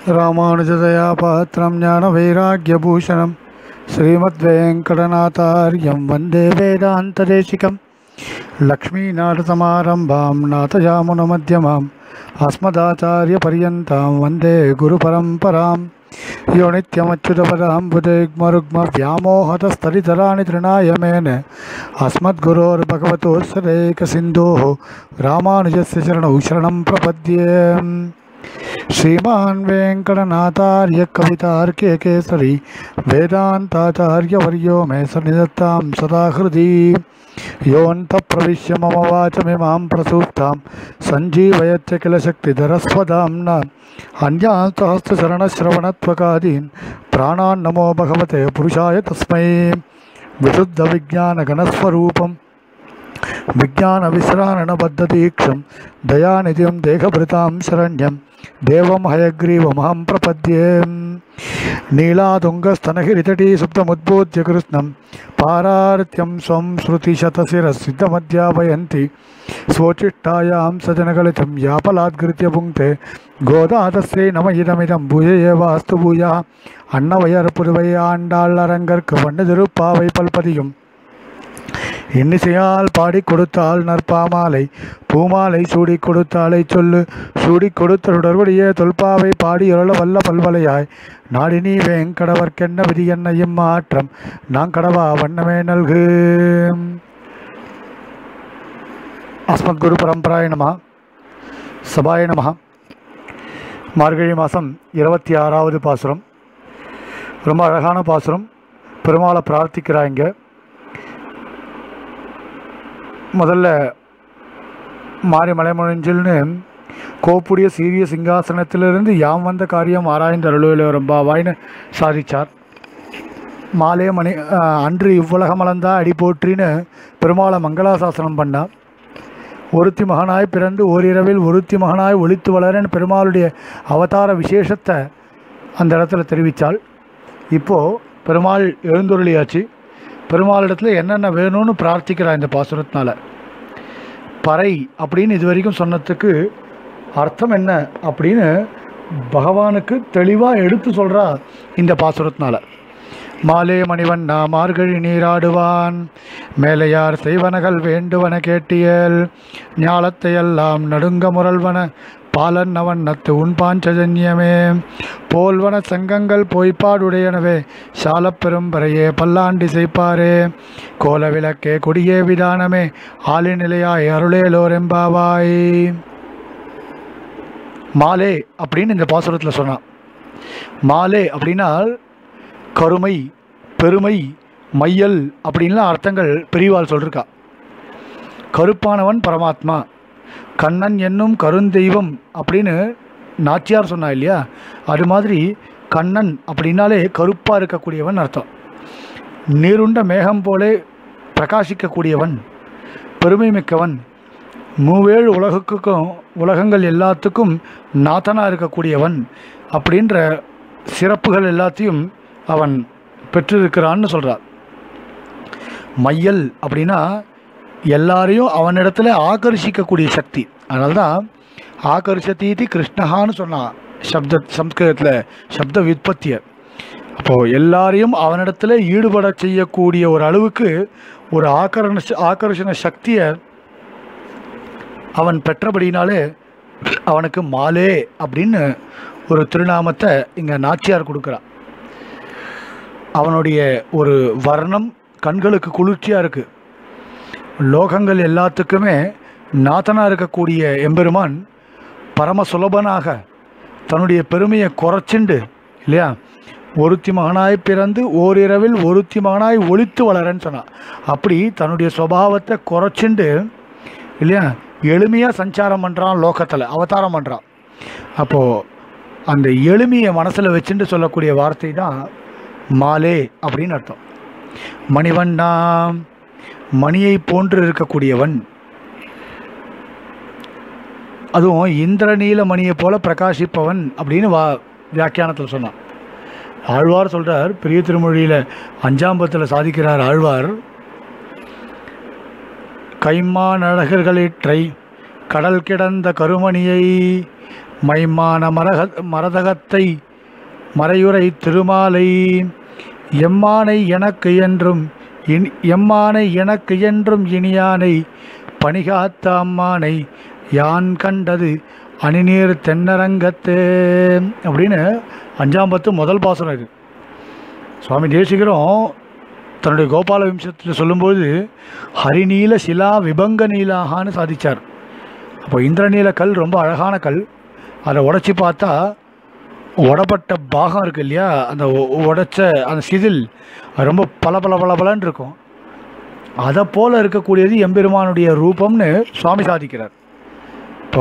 ராமானுஜதயா பாத்திரம் ஞான வைராக்கியபூஷணம் ஸ்ரீமத்வேங்கடநாதாரியம் வந்தே வேதாந்ததேசிகம் லக்ஷ்மீநாடசமாரம்பாம் நாதயாமுனமத்தியமாம் अस्मदाचार्यपर्यन्तां वन्दे गुरुपरम्परां यो नित्यमच्युतपदाम्बुजैग्मरुग्मव्यामोहतस्तरितराणि तृणाय मेन अस्मद्गुरोर्भगवतोऽसरेकसिन्धोः रामानुजस्य चरणौ शरणं प्रपद्ये श्रीमान् वेङ्कटनाथार्य कवितार्के केसरी वेदान्ताचार्यवर्यो मे सन्निधत्तां सदा हृदि योऽन्तप्रविश्य मम वाचमिमां प्रसूप्तां सञ्जीवयत्य किल शक्तिधरस्वदाम्ना अन्यान् सहस्रशरणश्रवणत्वकादीन् प्राणान् नमो भगवते पुरुषाय तस्मै विशुद्धविज्ञानगणस्वरूपं विज्ञानविश्राणबद्धदीक्षं दयानिधिं देहभृतां शरण्यं देवं हयग्रीवमहं प्रपद्ये नीलातुङ्गस्तनगिरितटी सुप्तमुद्बोध्य कृष्णं पारार्त्यं स्वं श्रुतिशतशिरसिद्धमध्यापयन्ति स्वोचिष्टायां सजनगलितं यापलाद्कृत्य पुङ्क्ते गोदातस्यै नम इदमिदं भूय एवास्तु भूयः அன்னவையர் புதுவை ஆண்டாள் அரங்கற்கு வண்ணதிருப்பாவை பல்பதியும் இன்னிசையால் பாடி கொடுத்தாள் நற்பாமாலை பூமாலை சூடி கொடுத்தாலை சொல்லு சூடி கொடுத்தருடர்வுடைய தொல்பாவை பாடி அருள வல்ல பல்வலையாய் நாடினி வேங்கடவர்க்கென்ன விதி என்ன இம்மாற்றம் நான் கடவா வண்ணமே நல்கு அஸ்மத் குரு பரம்பராய நம சபாய நம மார்கழி மாதம் இருபத்தி ஆறாவது பாசுரம் ரொம்ப அழகான பாசுரம் பெருமாளை பிரார்த்திக்கிறாங்க முதல்ல மாறி மலைமொழிஞ்சில்னு கோப்புடைய சீரிய சிங்காசனத்திலிருந்து யாம் வந்த காரியம் ஆராய்ந்த அருளுவில் ரொம்பாவாய்னு சாதிச்சார் மாலே மணி அஹ், அன்று இவ்வுலகமளந்தா அடி போற்றின்னு பெருமாளை மங்களாசாசனம் பண்ணார் ஒருத்தி மகனாய் பிறந்து ஓரிரவில் ஒருத்தி மகனாய் ஒளித்து வளரன்னு பெருமாளுடைய அவதார விசேஷத்தை அந்த இடத்துல தெரிவித்தாள் இப்போது பெருமாள் எழுந்தொருளியாச்சு பெருமாளிடத்துல என்னென்ன வேணும்னு பிரார்த்திக்கிறா இந்த பாசுரத்தினால பறை அப்படின்னு இது வரைக்கும் சொன்னதுக்கு அர்த்தம் என்ன அப்படின்னு பகவானுக்கு தெளிவாக எடுத்து சொல்கிறா இந்த பாசுரத்தினால மாலே மணிவண்ணா மார்கழி நீராடுவான் மேலையார் செய்வனகள் வேண்டுவன கேட்டியல் ஞாலத்தையெல்லாம் நடுங்க முரல்வன பாலன் நவண்ணத்து உன் பாஞ்சஜன்யமே போல்வன சங்கங்கள் பொய்ப்பாடுடையனவே சாலப் பெரும்பறையே பல்லாண்டி செய்ப்பாரே கோல விளக்கே கொடியே விதானமே ஆளிநிலையாய் அருளேலோரெம்பாவாய் மாலே அப்படின்னு இந்த பாசுரத்தில் சொன்னான் மாலே அப்படின்னா கருமை பெருமை மையல் அப்படின்லாம் அர்த்தங்கள் பெரியவாள் சொல்லிருக்கா கருப்பானவன் பரமாத்மா கண்ணன் என்னும் கருந்தெய்வம் அப்படின்னு நாச்சியார் சொன்னா இல்லையா அது மாதிரி கண்ணன் அப்படின்னாலே கருப்பாக இருக்கக்கூடியவன் அர்த்தம் நீருண்ட மேகம் போலே பிரகாசிக்கக்கூடியவன் பெருமை மிக்கவன் மூவேழு உலகுக்கும் உலகங்கள் எல்லாத்துக்கும் நாதனாக இருக்கக்கூடியவன் அப்படின்ற சிறப்புகள் எல்லாத்தையும் அவன் பெற்றிருக்கிறான்னு சொல்கிறார் மையல் அப்படின்னா எல்லாரையும் அவனிடத்துல ஆகர்ஷிக்கக்கூடிய சக்தி அதனால தான் ஆகர்ஷத்தீதி கிருஷ்ணஹான்னு சொன்னான் சப்த சம்ஸ்கிருதத்தில் சப்த விற்பத்திய அப்போது எல்லாரையும் அவனிடத்துல ஈடுபட செய்யக்கூடிய ஒரு அளவுக்கு ஒரு ஆக்கரண ஆகர்ஷண சக்தியை அவன் பெற்றபடினாலே அவனுக்கு மாலே அப்படின்னு ஒரு திருநாமத்தை இங்கே நாச்சியார் கொடுக்குறான் அவனுடைய ஒரு வர்ணம் கண்களுக்கு குளிர்ச்சியாக இருக்குது லோகங்கள் எல்லாத்துக்குமே நாதனாக இருக்கக்கூடிய எம்பெருமான் பரம சுலபனாக தன்னுடைய பெருமையை குறைச்சிண்டு இல்லையா ஒருத்தி மகனாய் பிறந்து ஓரிரவில் ஒருத்தி மகனாய் ஒளித்து வளரன்னு சொன்னான் அப்படி தன்னுடைய சுபாவத்தை குறைச்சிண்டு இல்லையா எளிமையாக சஞ்சாரம் பண்ணுறான் லோகத்தில் அவதாரம் பண்ணுறான் அப்போது அந்த எளிமையை மனசில் வச்சுட்டு சொல்லக்கூடிய வார்த்தை தான் மாலே அப்படின்னு அர்த்தம் மணிவண்ணா மணியை போன்று இருக்கக்கூடியவன் அதுவும் இந்திரநீல மணியை போல பிரகாசிப்பவன் அப்படின்னு வா வியாக்கியானத்தில் சொன்னான் ஆழ்வார் சொல்கிறார் பெரிய திருமொழியில் அஞ்சாம்பத்தில் சாதிக்கிறார் ஆழ்வார் கைமா நழகர்களிற்றை கடல் கிடந்த கருமணியை மைமான மரக மரதகத்தை மறையுறை திருமாலை எம்மானை எனக்கு என்றும் இனி எம்மானை எனக்கு என்றும் இனியானை பணிகாத்த அம்மானை யான் கண்டது அணிநீர் தென்னரங்கத்தே அப்படின்னு அஞ்சாம் பத்து முதல் பாசனம் இது சுவாமி தேசிகரும் தன்னுடைய கோபால விம்சத்தில் சொல்லும்போது ஹரிநீல சிலா விபங்க நீலாகான்னு சாதிச்சார் அப்போ இந்திரநீல கல் ரொம்ப அழகான கல் அதை உடச்சி பார்த்தா உடப்பட்ட பாகம் இருக்கு இல்லையா அந்த உ- உடைச்ச அந்த சிதில் அது ரொம்ப பல பல பல பலன்னு இருக்கும் அதை போல இருக்கக்கூடியது எம்பெருமானுடைய ரூபம்னு சுவாமி சாதிக்கிறார் இப்போ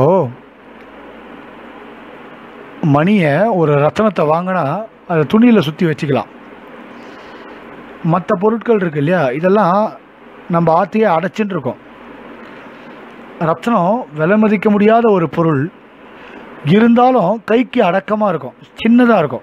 மணியை ஒரு ரத்தனத்தை வாங்கினா அதை துணியில் சுற்றி வச்சுக்கலாம் மற்ற பொருட்கள் இருக்கு இல்லையா இதெல்லாம் நம்ம ஆத்தையே அடைச்சின்னு இருக்கோம் ரத்னம் விலை மதிக்க முடியாத ஒரு பொருள் இருந்தாலும் கைக்கு அடக்கமாக இருக்கும் சின்னதாக இருக்கும்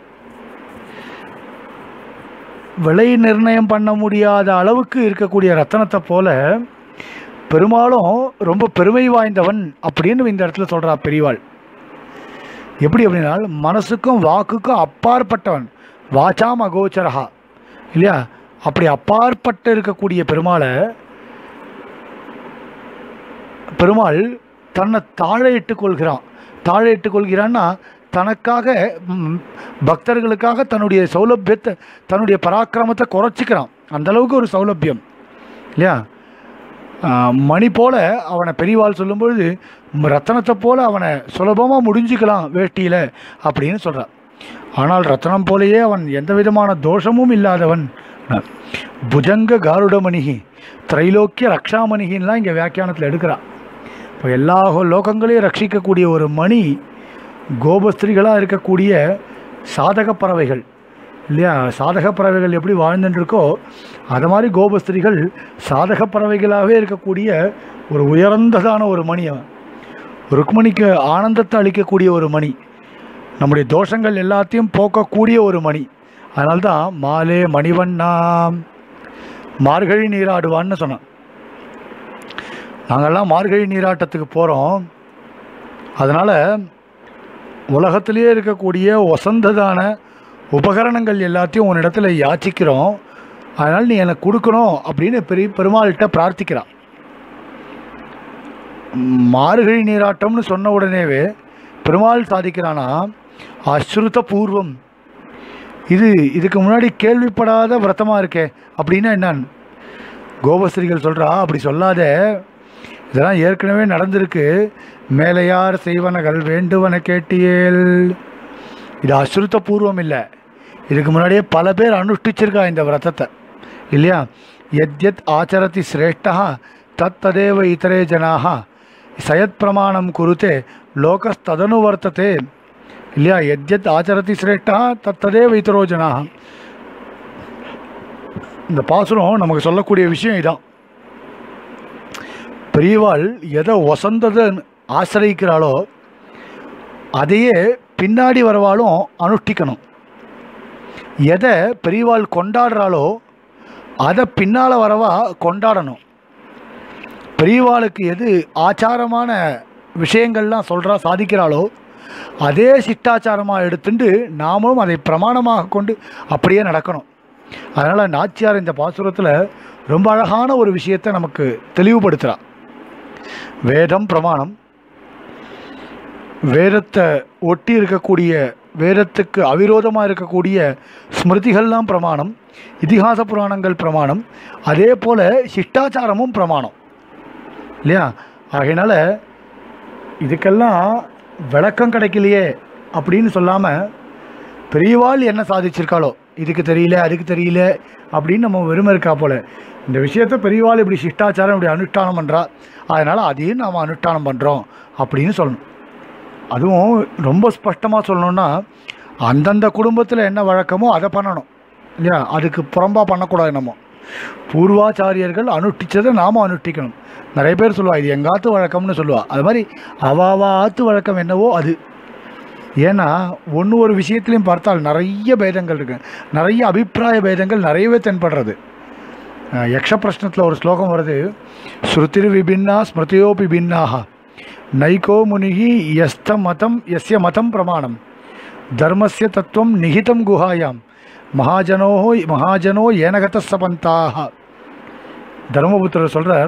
விலை நிர்ணயம் பண்ண முடியாத அளவுக்கு இருக்கக்கூடிய ரத்தனத்தை போல பெரும்பாலும் ரொம்ப பெருமை வாய்ந்தவன் அப்படின்னு இந்த இடத்துல சொல்கிறா பெரியவாள் எப்படி அப்படின்னா மனசுக்கும் வாக்குக்கும் அப்பாற்பட்டவன் வாச்சாம் அகோச்சரஹா இல்லையா அப்படி அப்பாற்பட்டு இருக்கக்கூடிய பெருமாளை பெருமாள் தன்னை தாழையிட்டு கொள்கிறான் தாழையிட்டு கொள்கிறான்னா தனக்காக ம், பக்தர்களுக்காக தன்னுடைய சௌலபியத்தை தன்னுடைய பராக்கிரமத்தை குறைச்சிக்கிறான் அந்த அளவுக்கு ஒரு சௌலபியம் இல்லையா ஆ, மணி போல அவனை பெரியவாள் சொல்லும்பொழுது ம், ரத்தனத்தை போல அவனை சுலபமாக முடிஞ்சுக்கலாம் வேட்டியில் அப்படின்னு சொல்கிறான் ஆனால் ரத்தனம் போலேயே அவன் எந்த விதமான தோஷமும் இல்லாதவன் புஜங்க காருடமணிகி திரைலோக்கிய ரக்ஷாமணிகின்லாம் இங்கே வியாக்கியானத்தில் எடுக்கிறான் இப்போ எல்லா லோகங்களையும் ரட்சிக்கக்கூடிய ஒரு மணி கோபஸ்திரிகளாக இருக்கக்கூடிய சாதக பறவைகள் இல்லையா சாதக பறவைகள் எப்படி வாழ்ந்துட்டு இருக்கோ அது மாதிரி கோபஸ்திரிகள் சாதக பறவைகளாகவே இருக்கக்கூடிய ஒரு உயர்ந்ததான ஒரு மணி அவன் ருக்மணிக்கு ஆனந்தத்தை அளிக்கக்கூடிய ஒரு மணி நம்முடைய தோஷங்கள் எல்லாத்தையும் போக்கக்கூடிய ஒரு மணி அதனால்தான் மாலே மணிவண்ணா மார்கழி நீராடுவான்னு சொன்னான் நாங்கள்லாம் மார்கழி நீராட்டத்துக்கு போகிறோம் அதனால் உலகத்திலேயே இருக்கக்கூடிய ஒசந்ததான உபகரணங்கள் எல்லாத்தையும் உன்னிடத்துல யாச்சிக்கிறோம் அதனால் நீ எனக்கு கொடுக்கணும் அப்படின்னு பெரிய பெருமாள்கிட்ட பிரார்த்திக்கிறான் மார்கழி நீராட்டம்னு சொன்ன உடனேவே பெருமாள் சாதிக்கிறானா அஸ்ருத பூர்வம் இது இதுக்கு முன்னாடி கேள்விப்படாத விரதமாக இருக்கே அப்படின்னா என்னன்னு கோபஸ்திரிகள் சொல்கிறா அப்படி சொல்லாத இதெல்லாம் ஏற்கனவே நடந்திருக்கு மேலையார் செய்வனகள் வேண்டுவன கேட்டியேல் இது அசுருத்த பூர்வம் இல்லை இதுக்கு முன்னாடியே பல பேர் அனுஷ்டிச்சிருக்கா இந்த விரதத்தை இல்லையா எத்யத் ஆச்சரதி சிரேஷ்டா தத் ததேவ இதரே ஜனாக சயத் பிரமாணம் குருத்தே லோகஸ்ததனு வர்த்ததே இல்லையா எத்யத் ஆச்சரதி சிரேஷ்டா தத் ததேவ இதரோ ஜனாக இந்த பாசுரம் நமக்கு சொல்லக்கூடிய விஷயம் இதான் பெரியவாள் எதை ஒசந்ததை ஆசிரியிக்கிறாளோ அதையே பின்னாடி வரவாலும் அனுஷ்டிக்கணும் எதை பெரியவாள் கொண்டாடுறாளோ அதை பின்னால் வரவா கொண்டாடணும் பெரியவாளுக்கு எது ஆச்சாரமான விஷயங்கள்லாம் சொல்கிறா சாதிக்கிறாளோ அதே சிட்டாச்சாரமாக எடுத்துட்டு நாமும் அதை பிரமாணமாக கொண்டு அப்படியே நடக்கணும் அதனால் நாச்சியார் இந்த பாசுரத்தில் ரொம்ப அழகான ஒரு விஷயத்தை நமக்கு தெளிவுபடுத்துகிறா வேதம் பிரமாணம் வேதத்தை ஒட்டி இருக்கக்கூடிய வேதத்துக்கு அவிரோதமாக இருக்கக்கூடிய ஸ்மிருதிகள்லாம் பிரமாணம் இதிகாச புராணங்கள் பிரமாணம் அதே போல் சிஷ்டாச்சாரமும் பிரமாணம் இல்லையா ஆகையினால இதுக்கெல்லாம் விளக்கம் கிடைக்கலையே அப்படின்னு சொல்லாமல் பெரியவாள் என்ன சாதிச்சிருக்காளோ இதுக்கு தெரியல அதுக்கு தெரியல அப்படின்னு நம்ம வெறுமை இருக்கா போல இந்த விஷயத்தை பெரியவாள் இப்படி சிஷ்டாச்சாரம் இப்படி அனுஷ்டானம் பண்ணுறா அதனால் அதையும் நாம் அனுஷ்டானம் பண்ணுறோம் அப்படின்னு சொல்லணும் அதுவும் ரொம்ப ஸ்பஷ்டமாக சொல்லணும்னா அந்தந்த குடும்பத்தில் என்ன வழக்கமோ அதை பண்ணணும் இல்லையா அதுக்கு புறம்பாக பண்ணக்கூடாது நம்ம பூர்வாச்சாரியர்கள் அனுஷ்டிச்சதை நாம அனுஷ்டிக்கணும் நிறைய பேர் சொல்லுவா இது எங்காத்து வழக்கம்னு சொல்லுவா அது மாதிரி அவாவா ஆத்து வழக்கம் என்னவோ அது ஏன்னா ஒன்று ஒரு விஷயத்துலையும் பார்த்தால் நிறைய பேதங்கள் இருக்கு நிறைய அபிப்பிராய பேதங்கள் நிறையவே தென்படுறது அஹ் யக்ஷ பிரஷ்னத்தில் ஒரு ஸ்லோகம் வருது ஸ்ருதிர் விபின்னா ஸ்மிருதியோபி பின்னாக நைகோ முனிகி எஸ்த மதம் எஸ்ய மதம் பிரமாணம் தர்மஸ்ய தத்துவம் நிகிதம் குஹாயாம் மகாஜனோ மகாஜனோ ஏனகத சபந்தாக தர்மபுத்திரர் சொல்கிறார்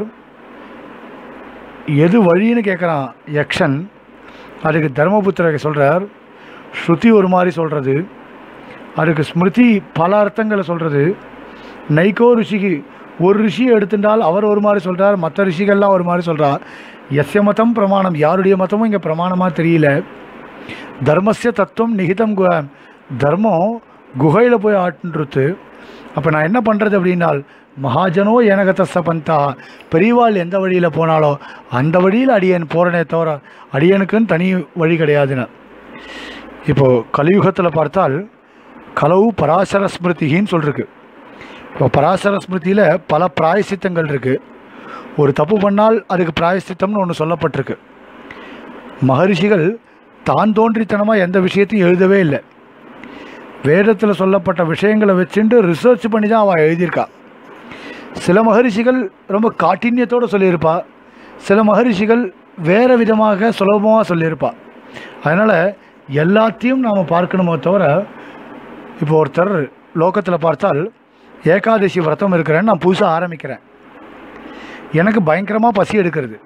எது வழின்னு கேட்குறான் யக்ஷன் அதுக்கு தர்மபுத்திரர் சொல்கிறார் ஸ்ருதி ஒரு மாதிரி சொல்கிறது அதுக்கு ஸ்மிருதி பல அர்த்தங்களை சொல்கிறது நைக்கோ ரிஷிக்கு ஒரு ரிஷியை எடுத்துட்டால் அவர் ஒரு மாதிரி சொல்கிறார் மற்ற ரிஷிகள்லாம் ஒரு மாதிரி சொல்கிறார் எஸ்ய மதம் பிரமாணம் யாருடைய மதமும் இங்கே பிரமாணமாக தெரியல தர்மஸ்ய தத்துவம் நிகிதம் குஹ தர்மம் குகையில் போய் ஆட்டுன்றது அப்போ நான் என்ன பண்ணுறது அப்படின்னால் மகாஜனோ எனகத்த சபந்தா பெரியவாள் எந்த வழியில் போனாலோ அந்த வழியில் அடியன் போகிறனே தவிர அடியனுக்குன்னு தனி வழி கிடையாதுன்னு இப்போது கலியுகத்தில் பார்த்தால் கலவு பராசர ஸ்மிருதின்னு சொல்லிருக்கு இப்போ பராசர ஸ்மிருதியில் பல பிராயசித்தங்கள் இருக்குது ஒரு தப்பு பண்ணால் அதுக்கு பிராயசித்தம்னு ஒன்று சொல்லப்பட்டிருக்கு மகரிஷிகள் தான் தோன்றித்தனமாக எந்த விஷயத்தையும் எழுதவே இல்லை வேதத்தில் சொல்லப்பட்ட விஷயங்களை வச்சுட்டு ரிசர்ச் பண்ணி தான் அவள் எழுதியிருக்கா சில மகரிஷிகள் ரொம்ப காட்டின்யத்தோடு சொல்லியிருப்பா சில மகரிஷிகள் வேறு விதமாக சுலபமாக சொல்லியிருப்பா அதனால் எல்லாத்தையும் நாம் பார்க்கணுமோ தவிர இப்போ ஒருத்தர் லோகத்தில் பார்த்தால் ஏகாதசி விரதம் இருக்கிறேன்னு நான் புதுசாக ஆரம்பிக்கிறேன் எனக்கு பயங்கரமாக பசி எடுக்கிறது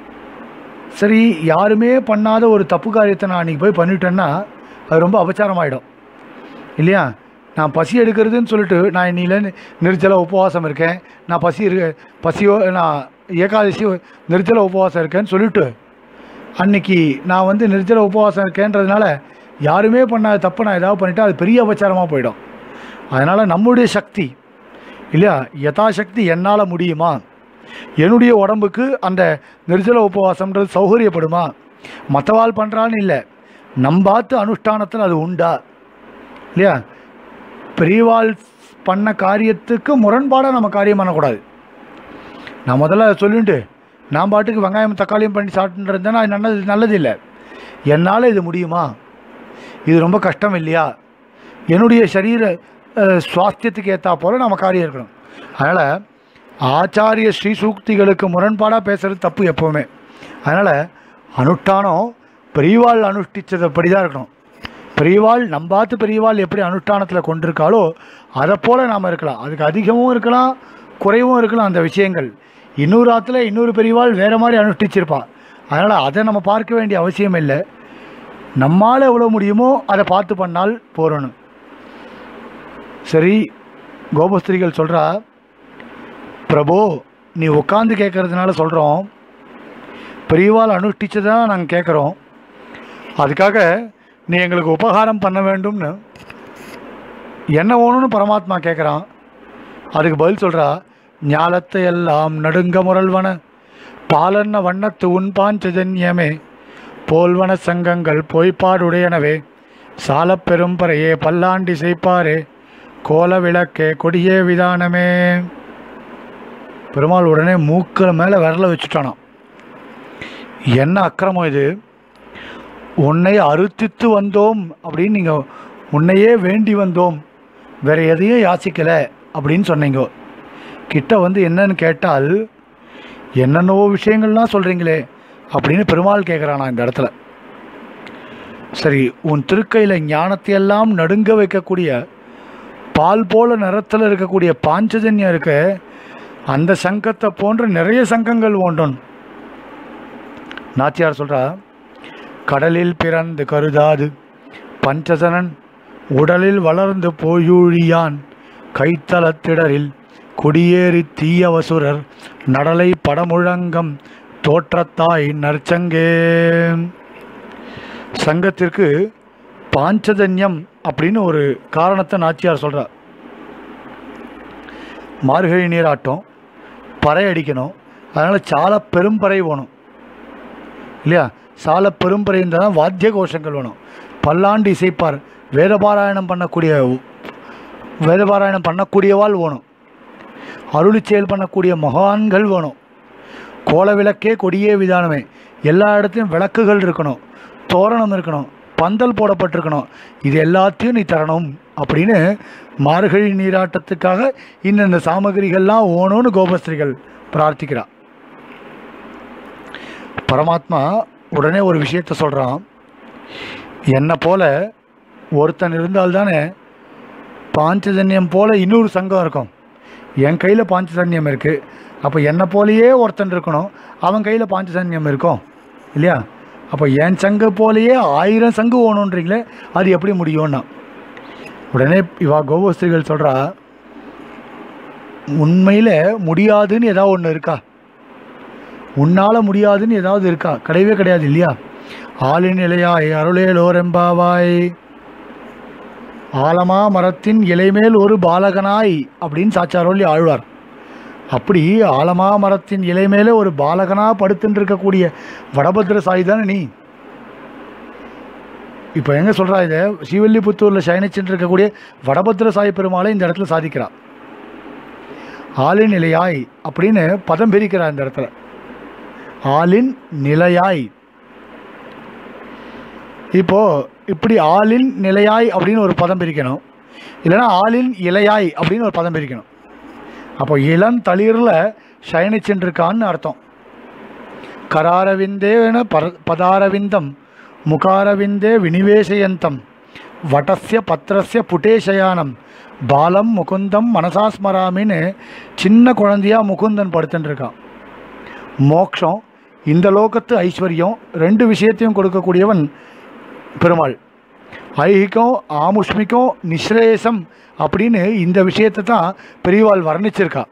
சரி யாருமே பண்ணாத ஒரு தப்பு காரியத்தை நான் அன்றைக்கி போய் பண்ணிட்டேன்னா அது ரொம்ப அபச்சாரமாயிடும் இல்லையா நான் பசி எடுக்கிறதுன்னு சொல்லிட்டு நான் இன்னிலேருந்து நிர்ஜல உபவாசம் இருக்கேன் நான் பசி இரு பசியோ நான் ஏகாதசி நிர்ஜல உபவாசம் இருக்கேன்னு சொல்லிட்டு அன்னைக்கு நான் வந்து நிர்ஜல உபவாசம் இருக்கேன்றதுனால யாருமே பண்ணாத தப்பு நான் ஏதாவது பண்ணிட்டா அது பெரிய அபச்சாரமாக போயிடும் அதனால் நம்முடைய சக்தி இல்லையா யதாசக்தி என்னால் முடியுமா என்னுடைய உடம்புக்கு அந்த நிர்ஜல உபவாசம்ன்றது சௌகரியப்படுமா மற்றவாள் பண்ணுறான்னு இல்லை நம்பாத்து அனுஷ்டானத்தில் அது உண்டா இல்லையா பெரியவாள் பண்ண காரியத்துக்கு முரண்பாடாக நம்ம காரியம் பண்ணக்கூடாது நான் முதல்ல அதை சொல்லிட்டு நான் பாட்டுக்கு வெங்காயம் தக்காளியும் பண்ணி சாப்பிட்டுருந்தேன்னா அது நல்லது நல்லது இல்லை என்னால் இது முடியுமா இது ரொம்ப கஷ்டம் இல்லையா என்னுடைய சரீர அஹ், சுவாஸ்தியத்துக்கு ஏற்றா போல் நம்ம காரியம் இருக்கணும் அதனால் ஆச்சாரிய ஸ்ரீ சூக்திகளுக்கு முரண்பாடாக பேசுகிறது தப்பு எப்போவுமே அதனால் அனுஷ்டானம் பெரியவாள் அனுஷ்டிச்சதைப்படி தான் இருக்கணும் பெரியவாள் நம்பாத்து பெரியவாள் எப்படி அனுஷ்டானத்தில் கொண்டிருக்காளோ அதை போல் நாம் இருக்கலாம் அதுக்கு அதிகமும் இருக்கலாம் குறைவும் இருக்கலாம் அந்த விஷயங்கள் இன்னொரு ஆற்றுல இன்னொரு பெரியவாள் வேறு மாதிரி அனுஷ்டிச்சிருப்பா அதனால் அதை நம்ம பார்க்க வேண்டிய அவசியம் இல்லை நம்மால் எவ்வளோ முடியுமோ அதை பார்த்து பண்ணால் போறணும் சரி கோபஸ்திரிகள் சொல்கிறா பிரபு நீ உட்காந்து கேட்கறதுனால சொல்கிறோம் பெரியவாள் அனுஷ்டிச்சதான் நாங்கள் கேட்குறோம் அதுக்காக நீ எங்களுக்கு உபகாரம் பண்ண வேண்டும்னு என்ன வேணும்னு பரமாத்மா கேட்குறான் அதுக்கு பதில் சொல்கிறா ஞாலத்தை எல்லாம் நடுங்க முரல்வன பாலன்ன வண்ணத்து உன் பாஞ்சஜன்யமே போல்வன சங்கங்கள் பொய்ப்பாடுடையனவே சாலப் பெரும்பறையே பல்லாண்டி செய்ப்பாரே கோல விளக்கே கொடியே விதானமே பெருமாள் உடனே மூக்கில் மேலே விரல வச்சுட்டானாம் என்ன அக்கிரமம் இது உன்னை அறுத்தித்து வந்தோம் அப்படின்னு நீங்கள் உன்னையே வேண்டி வந்தோம் வேற எதையும் யாசிக்கலை அப்படின்னு சொன்னீங்க கிட்ட வந்து என்னன்னு கேட்டால் என்னென்னவோ விஷயங்கள்லாம் சொல்கிறீங்களே அப்படின்னு பெருமாள் கேட்குறானா இந்த இடத்துல சரி உன் திருக்கையில் ஞானத்தையெல்லாம் நடுங்க வைக்கக்கூடிய பால் போல நிறத்தில் இருக்கக்கூடிய பாஞ்சஜன்யம் இருக்க அந்த சங்கத்தை போன்ற நிறைய சங்கங்கள் ஓண்டும் நாச்சியார் சொல்கிறா கடலில் பிறந்து கருதாது பஞ்சசனன் உடலில் வளர்ந்து போயூழியான் கைத்தலத்திடரில் குடியேறி தீயவசுரர் நடலை படமுழங்கம் தோற்றத்தாய் நற்சங்கே சங்கத்திற்கு பாஞ்சஜன்யம் அப்படின்னு ஒரு காரணத்தை நாச்சியார் சொல்கிறார் மார்கழி நீராட்டம் பறை அடிக்கணும் அதனால் சால பெரும்பறை வேணும் இல்லையா சால பெரும்பறை இருந்தால் தான் வாத்திய கோஷங்கள் வேணும் பல்லாண்டு இசைப்பார் வேதபாராயணம் பண்ணக்கூடிய வேதபாராயணம் பண்ணக்கூடியவாள் வேணும் அருளி செயல் பண்ணக்கூடிய மகான்கள் வேணும் கோல விளக்கே கொடியே விதானமே எல்லா இடத்துலையும் விளக்குகள் இருக்கணும் தோரணம் இருக்கணும் பந்தல் போடப்பட்டிருக்கணும் இது எல்லாத்தையும் நீ தரணும் அப்படின்னு மார்கழி நீராட்டத்துக்காக இந்தந்த சாமகிரிகள்லாம் ஓணும்னு கோபஸ்திரிகள் பிரார்த்திக்கிறா பரமாத்மா உடனே ஒரு விஷயத்த சொல்கிறான் என்னை போல ஒருத்தன் இருந்தால்தானே பாஞ்சஜன்யம் போல இன்னொரு சங்கம் இருக்கும் என் கையில் பாஞ்சஜன்யம் இருக்குது அப்போ என்னை போலயே ஒருத்தன் இருக்கணும் அவன் கையில் பாஞ்சஜன்யம் இருக்கும் இல்லையா அப்போ என் சங்கு போலயே ஆயிரம் சங்கு ஓணுன்றீங்களே அது எப்படி முடியும்னா உடனே இவா கோபஸ்திரிகள் சொல்கிறா உண்மையில் முடியாதுன்னு ஏதாவது ஒன்று இருக்கா உன்னால் முடியாதுன்னு ஏதாவது இருக்கா கிடையவே கிடையாது இல்லையா ஆளின் இலையாய் அருளே லோரெம்பாவாய் ஆலமா மரத்தின் இலைமேல் ஒரு பாலகனாய் அப்படின்னு சாச்சாரோல்லி ஆழ்வார் அப்படி ஆலமா மரத்தின் இலை மேலே ஒரு பாலகனா படுத்துன்னு இருக்கக்கூடிய வடபத்திர சாய் தானே நீ இப்போ எங்க சொல்றா இதை ஸ்ரீவில்லிபுத்தூரில் சயனிச்சுட்டு இருக்கக்கூடிய வடபத்திர சாய் பெருமாளை இந்த இடத்துல சாதிக்கிறா ஆளின் நிலையாய் அப்படின்னு பதம் பிரிக்கிறா இந்த இடத்துல ஆளின் நிலையாய் இப்போ இப்படி ஆளின் நிலையாய் அப்படின்னு ஒரு பதம் பிரிக்கணும் இல்லைன்னா ஆளின் இலையாய் அப்படின்னு ஒரு பதம் பிரிக்கணும் அப்போ இளம் தளிரில் சயனிச்சுட்டு இருக்கான்னு அர்த்தம் கராரவிந்தேன பர பதாரவிந்தம் முகாரவிந்தே வினிவேசயந்தம் வட்டஸ்ய பத்திரஸ்ய புட்டேசயானம் பாலம் முகுந்தம் மனசா ஸ்மராமின்னு சின்ன குழந்தையா முகுந்தன் படுத்துட்டு இருக்கான் மோக்ஷம் இந்த லோகத்து ஐஸ்வர்யம் ரெண்டு விஷயத்தையும் கொடுக்கக்கூடியவன் பெருமாள் ஐகிகம் ஆமுஷ்மிகம் நிஸ்ரேயசம் அப்படின்னு இந்த விஷயத்தை தான் பெரியவாள் வர்ணிச்சிருக்கா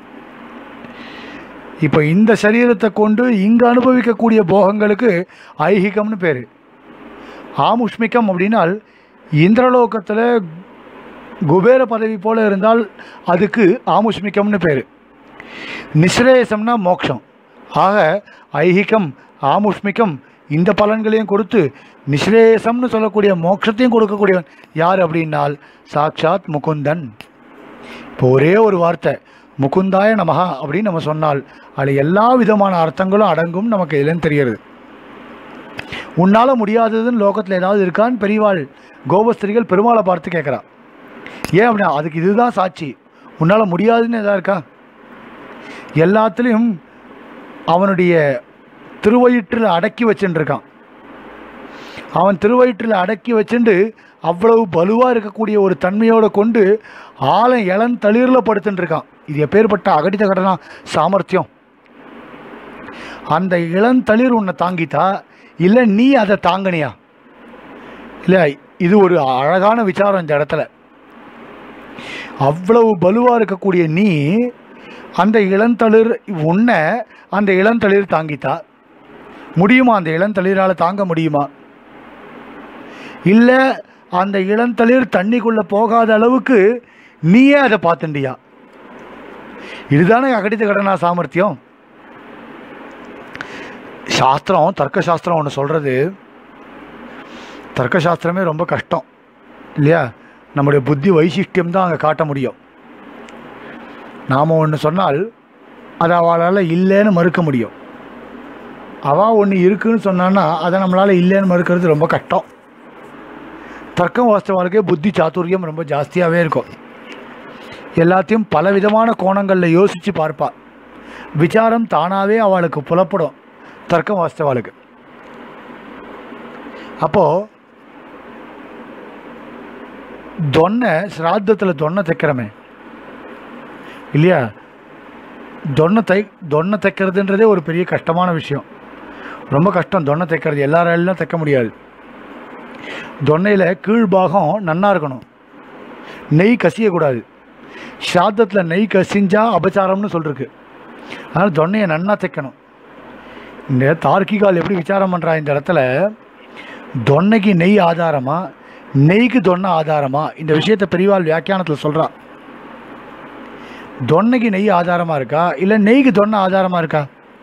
இப்போ இந்த சரீரத்தை கொண்டு இங்கே அனுபவிக்கக்கூடிய போகங்களுக்கு ஐகிகம்னு பேர் ஆமுஷ்மிகம் அப்படின்னால் இந்திரலோகத்தில் குபேர பதவி போல இருந்தால் அதுக்கு ஆமுஷ்மிகம்னு பேர் நிஸ்ரேயசம்னா மோட்சம் ஆக ஐகிகம் ஆமுஷ்மிகம் இந்த பலன்களையும் கொடுத்து நிஸ்ரேயசம்னு சொல்லக்கூடிய மோட்சத்தையும் கொடுக்கக்கூடியவன் யார் அப்படின்னால் சாக்ஷாத் முகுந்தன் இப்போ ஒரே ஒரு வார்த்தை முகுந்தாய நமஹா அப்படின்னு நம்ம சொன்னால் அதில் எல்லா விதமான அர்த்தங்களும் அடங்கும் நமக்கு இதுலன்னு தெரிகிறது உன்னால் முடியாததுன்னு லோகத்தில் ஏதாவது இருக்கான்னு பெரியவாள் கோபஸ்திரிகள் பெருமாளை பார்த்து கேட்குறா ஏன் அப்படின்னா அதுக்கு இதுதான் சாட்சி உன்னால் முடியாதுன்னு எதா இருக்கா எல்லாத்துலேயும் அவனுடைய திருவயிற்றில் அடக்கி வச்சுட்டு இருக்கான் அவன் திருவயிற்றில் அடக்கி வச்சுண்டு அவ்வளவு பலுவாக இருக்கக்கூடிய ஒரு தன்மையோடு கொண்டு ஆழம் இளம் தளிரில் படுத்துட்டு இருக்கான் இது எப்பேற்பட்ட அகடித கடனா சாமர்த்தியம் அந்த இளந்தளிர் உன்னை தாங்கித்தா இல்லை நீ அதை தாங்கினியா இல்லை இது ஒரு அழகான விசாரம் இந்த இடத்துல அவ்வளவு பலுவாக இருக்கக்கூடிய நீ அந்த இளந்தளிர் உன்னை அந்த இளந்தளிர் தாங்கித்தா முடியுமா அந்த இளந்தளிரால் தாங்க முடியுமா இல்லை அந்த இளந்தளிர் தண்ணிக்குள்ளே போகாத அளவுக்கு நீயே அதை பார்த்துண்டியா இதுதானே அகடித கடனா சாமர்த்தியம் சாஸ்திரம் தர்க்க சாஸ்திரம் ஒன்று சொல்கிறது தர்க்க சாஸ்திரமே ரொம்ப கஷ்டம் இல்லையா நம்முடைய புத்தி வைசிஷ்டியம் தான் அங்கே காட்ட முடியும் நாம் ஒன்று சொன்னால் அதை அவளால் இல்லைன்னு மறுக்க முடியும் அவள் ஒன்று இருக்குன்னு சொன்னான்னா அதை நம்மளால் இல்லைன்னு மறுக்கிறது ரொம்ப கஷ்டம் தர்க்கம் வாஸ்தவாளுக்கே புத்தி சாதுரியம் ரொம்ப ஜாஸ்தியாகவே இருக்கும் எல்லாத்தையும் பலவிதமான கோணங்களில் யோசித்து பார்ப்பா விசாரம் தானாகவே அவளுக்கு புலப்படும் தர்க்கம் வாஸ்தவாளுக்கு அப்போது தொன்னை சிராத்தத்தில் தொன்னை தைக்கிறமே இல்லையா தொன்னை தை தொன்னை தைக்கிறதுன்றதே ஒரு பெரிய கஷ்டமான விஷயம் ரொம்ப கஷ்டம் தொன்னை தைக்கிறது எல்லாராலும் தைக்க முடியாது தொன்னையில் கீழ்பாகம் நன்னா இருக்கணும் நெய் கசியக்கூடாது சாதத்தில் நெய் கசிஞ்சா அபச்சாரம்னு சொல்லிருக்கு அதனால் தொன்னையை நன்னா தைக்கணும் இந்த தார்க்கிகால் எப்படி விசாரம் பண்ணுறா இந்த இடத்துல தொன்னைக்கு நெய் ஆதாரமா நெய்க்கு தொன்னை ஆதாரமா இந்த விஷயத்தை பெரியவாள் வியாக்கியானத்தில் சொல்கிறா தொன்னைக்கு நெய் ஆதாரமாக இருக்கா இல்லை நெய்க்கு தொன்னை ஆதாரமாக இருக்கா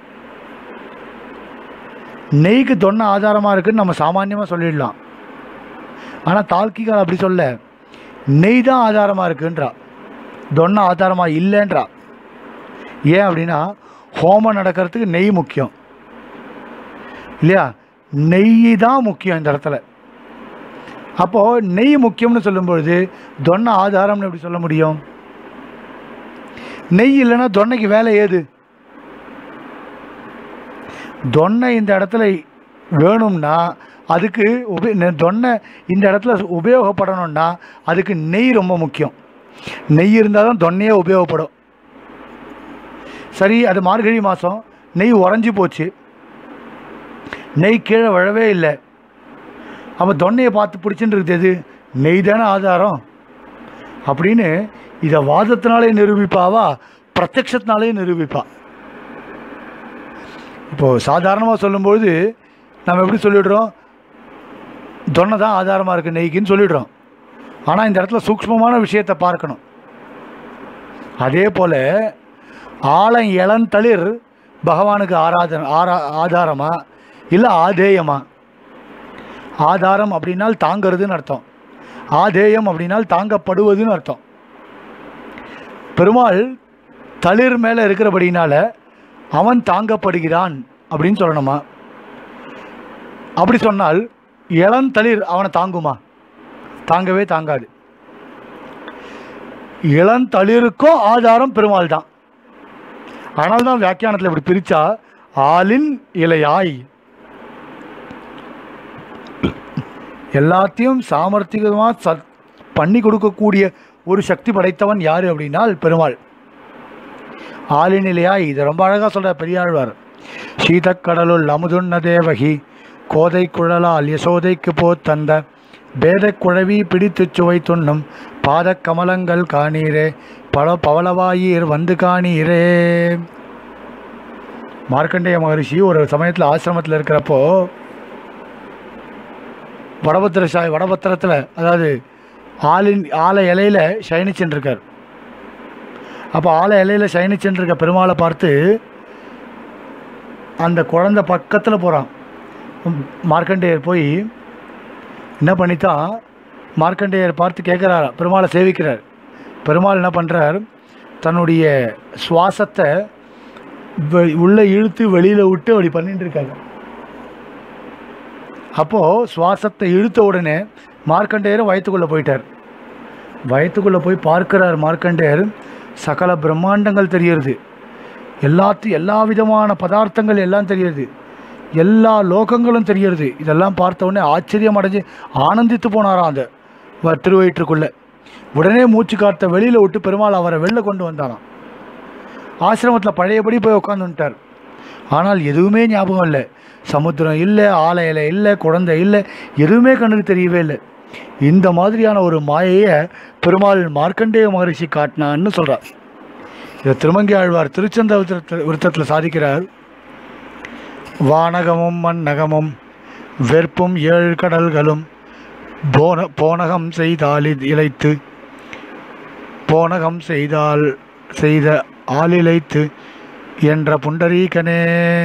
நெய்க்கு தொன்னை ஆதாரமாக இருக்குன்னு நம்ம சாமானியமாக சொல்லிடலாம் ஆனால் தார்க்கிகால் அப்படி சொல்ல நெய் தான் ஆதாரமாக இருக்குன்றா தொன்னை ஆதாரமாக இல்லைன்றா ஏன் அப்படின்னா ஹோமம் நடக்கிறதுக்கு நெய் முக்கியம் இல்லையா நெய் தான் முக்கியம் இந்த இடத்துல அப்போது நெய் முக்கியம்னு சொல்லும்பொழுது தொன்னை ஆதாரம்னு எப்படி சொல்ல முடியும் நெய் இல்லைன்னா தொன்னைக்கு வேலை ஏது தொன்னை இந்த இடத்துல வேணும்னா அதுக்கு உப நெ- தொன்னை இந்த இடத்துல உபயோகப்படணும்னா அதுக்கு நெய் ரொம்ப முக்கியம் நெய் இருந்தால் தான் தொன்னையே உபயோகப்படும் சரி அது மார்கழி மாதம் நெய் உறைஞ்சி போச்சு நெய் கீழே விழவே இல்லை அப்போ தொன்னையை பார்த்து பிடிச்சுட்டு இருக்குது எது நெய் தானே ஆதாரம் அப்படின்னு இதை வாதத்தினாலே நிரூபிப்பாவா பிரத்யக்ஷத்தினாலே நிரூபிப்பா இப்போது சாதாரணமாக சொல்லும்பொழுது நம்ம எப்படி சொல்லிடுறோம் தொன்னை தான் ஆதாரமாக இருக்குது நெய்க்குன்னு சொல்லிடுறோம் ஆனால் இந்த இடத்துல சூக்ஷ்மமான விஷயத்தை பார்க்கணும் அதே போல் ஆழம் இளந்தளிர் பகவானுக்கு ஆராதன ஆரா ஆதாரமா இல்லை ஆதேயமா ஆதாரம் அப்படின்னால் தாங்கிறதுன்னு அர்த்தம் ஆதேயம் அப்படின்னால் தாங்கப்படுவதுன்னு அர்த்தம் பெருமாள் தளிர் மேலே இருக்கிறபடினால அவன் தாங்கப்படுகிறான் அப்படின்னு சொல்லணுமா அப்படி சொன்னால் இளந்தளிர் அவனை தாங்குமா தாங்கவே தாங்காது இளந்தளிருக்கும் ஆதாரம் பெருமாள் தான் ஆனால் தான் வியாக்கியானத்தில் இப்படி பிரித்தா ஆளின் இலையாய் எல்லாத்தையும் சாமர்த்திகமாக சத் பண்ணி கொடுக்கக்கூடிய ஒரு சக்தி படைத்தவன் யார் அப்படின்னால் பெருமாள் ஆளினிலையாய் இது ரொம்ப அழகாக சொல்கிற பெரியாழ்வார் சீதக்கடலுள் அமுதுண்ண தேவகி கோதை குழலால் யசோதைக்கு போத் தந்த பேதக் குழவி பிடித்துச் சுவை துண்ணும் பாதக் கமலங்கள் காணீரே பல பவளவாயீர் வந்து காணீரே மார்க்கண்டேய மகரிஷி ஒரு சமயத்தில் ஆசிரமத்தில் இருக்கிறப்போ வடபத்திர சாய் வடபத்திரத்தில் அதாவது ஆளின் ஆல இலையில் சயனிச்சுன்னு இருக்கார் அப்போ ஆல இலையில் சயனிச்சுன்னு இருக்க பெருமாளை பார்த்து அந்த குழந்தை பக்கத்தில் போகிறான் மார்க்கண்டேயர் போய் என்ன பண்ணித்தான் மார்க்கண்டேயர் பார்த்து கேட்குறாரா பெருமாளை சேவிக்கிறார் பெருமாள் என்ன பண்ணுறார் தன்னுடைய சுவாசத்தை வெ- உள்ளே இழுத்து வெளியில் விட்டு அப்படி பண்ணிட்டு இருக்காங்க அப்போது சுவாசத்தை இழுத்த உடனே மார்க்கண்டேயர் வயிற்றுக்குள்ளே போயிட்டார் வயிற்றுக்குள்ளே போய் பார்க்கிறார் மார்க்கண்டேயர் சகல பிரம்மாண்டங்கள் தெரியுது எல்லாத்தையும் எல்லா விதமான பதார்த்தங்கள் எல்லாம் தெரியுது எல்லா லோகங்களும் தெரியுது இதெல்லாம் பார்த்த உடனே ஆச்சரியம் அடைஞ்சு ஆனந்தித்து போனாராம் அந்த வ- திருவயிற்றுக்குள்ளே உடனே மூச்சு காத்த வெளியில் விட்டு பெருமாள் அவரை வெளில கொண்டு வந்தாராம் ஆசிரமத்தில் பழையபடி போய் உட்காந்துட்டார் ஆனால் எதுவுமே ஞாபகம் இல்லை சமுத்திரம் இல்லை ஆலை இலை இல்லை குழந்தை இல்லை எதுவுமே கண்ணுக்கு தெரியவே இல்லை இந்த மாதிரியான ஒரு மாயையை பெருமாள் மார்க்கண்டேய மகரிஷி காட்டினான்னு சொல்கிறார் இதை திருமங்கை ஆழ்வார் திருச்சந்த விருத்தத்தில் விருத்தத்தில் சாதிக்கிறார் வானகமும் மண்ணகமும் வெறுப்பும் ஏழு கடல்களும் போன போனகம் செய்தால் இது இழைத்து போனகம் செய்தால் செய்த ஆளிழைத்து என்ற புண்டரீகனே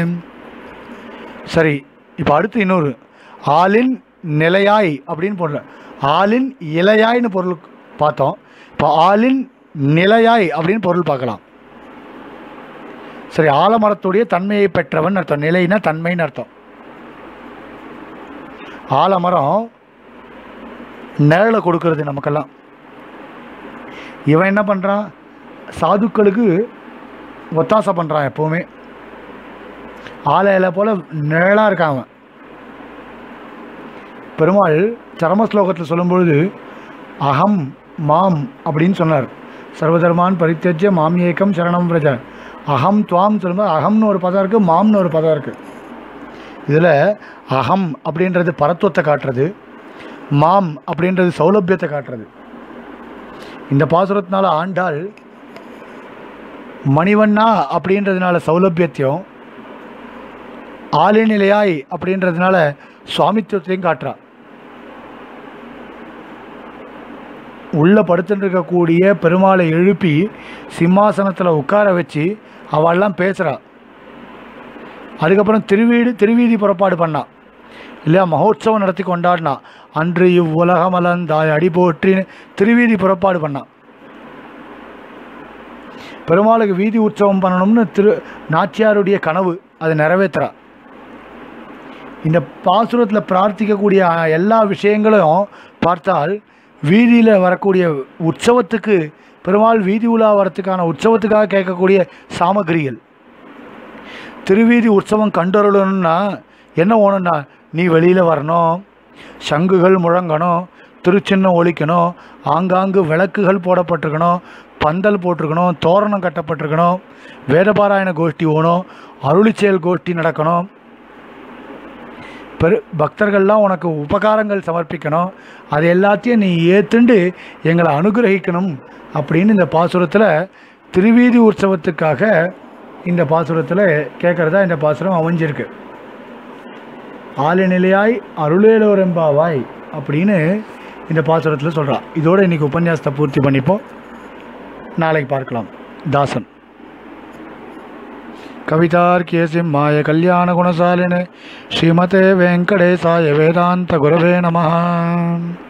சரி இப்போ அடுத்து இன்னொரு ஆளின் நிலையாய் அப்படின்னு பொருள் ஆளின் இலையாய்னு பொருள் பார்த்தோம் இப்போ ஆளின் நிலையாய் அப்படின்னு பொருள் பார்க்கலாம் சரி ஆலமரத்துடைய தன்மையை பெற்றவன் அர்த்தம் நிலைனா தன்மைன்னு அர்த்தம் ஆலமரம் நிழலை கொடுக்கறது நமக்கெல்லாம் இவன் என்ன பண்ணுறான் சாதுக்களுக்கு ஒத்தாசை பண்ணுறான் எப்போவுமே ஆலை இலை போல் நிழலாக இருக்கான் அவன் பெருமாள் சரம ஸ்லோகத்தில் சொல்லும்பொழுது அகம் மாம் அப்படின்னு சொன்னார் சர்வதர்மான் பரித்தஜ்ய மாம் ஏக்கம் சரணம் பிரஜ அகம் துவாம் சொல்லும்போது அகம்னு ஒரு பதம் இருக்குது மாம்னு ஒரு பதம் இருக்குது இதில் அகம் அப்படின்றது பரத்துவத்தை காட்டுறது மாம் அப்படின்றது சௌலபியத்தை காட்டுறது இந்த பாசுரத்தினால ஆண்டாள் மணிவண்ணா அப்படின்றதுனால சௌலபியத்தையும் ஆளிநிலையாய் அப்படின்றதுனால சுவாமித்துவத்தையும் காட்டுறா உள்ள படுத்துட்டு இருக்கக்கூடிய பெருமாளை எழுப்பி சிம்மாசனத்தில் உட்கார வச்சு அவள்லாம் பேசுகிறா அதுக்கப்புறம் திருவீடு திருவீதி புறப்பாடு பண்ணா இல்லையா மகோத்சவம் நடத்தி கொண்டாடினா அன்று இவ்வுலகமலந்தாய் அடி போற்றின்னு திருவீதி புறப்பாடு பண்ணா பெருமாளுக்கு வீதி உற்சவம் பண்ணணும்னு திரு நாச்சியாருடைய கனவு அதை நிறைவேற்றுறா இந்த பாசுரத்தில் பிரார்த்திக்கக்கூடிய எல்லா விஷயங்களும் பார்த்தால் வீதியில் வரக்கூடிய உற்சவத்துக்கு பெருமாள் வீதி உலா வரத்துக்கான உற்சவத்துக்காக கேட்கக்கூடிய சாமகிரிகள் திருவீதி உற்சவம் கண்டறணும்னா என்ன ஓணும்னா நீ வெளியில் வரணும் சங்குகள் முழங்கணும் திருச்சின்னம் ஒலிக்கணும் ஆங்காங்கு விளக்குகள் போடப்பட்டிருக்கணும் பந்தல் போட்டிருக்கணும் தோரணம் கட்டப்பட்டிருக்கணும் வேதபாராயண கோஷ்டி ஓணும் அருளிச்செயல் கோஷ்டி நடக்கணும் பெரு பக்தர்கள்லாம் உனக்கு உபகாரங்கள் சமர்ப்பிக்கணும் அது எல்லாத்தையும் நீ ஏத்துண்டு எங்களை அனுகிரகிக்கணும் அப்படின்னு இந்த பாசுரத்தில் திருவீதி உற்சவத்துக்காக இந்த பாசுரத்தில் கேட்குறதா இந்த பாசுரம் அமைஞ்சிருக்கு ஆலிநிலையாய் அருளேலோரெம்பாவாய் அப்படின்னு இந்த பாசுரத்தில் சொல்கிறான் இதோட இன்னைக்கு உபன்யாசத்தை பூர்த்தி பண்ணிப்போம் நாளைக்கு பார்க்கலாம் தாசன் கவிதார்க்கிய சிம்மாய கல்யாண குணசாலினே ஸ்ரீமதே வெங்கடேசாய வேதாந்த குரவே நமः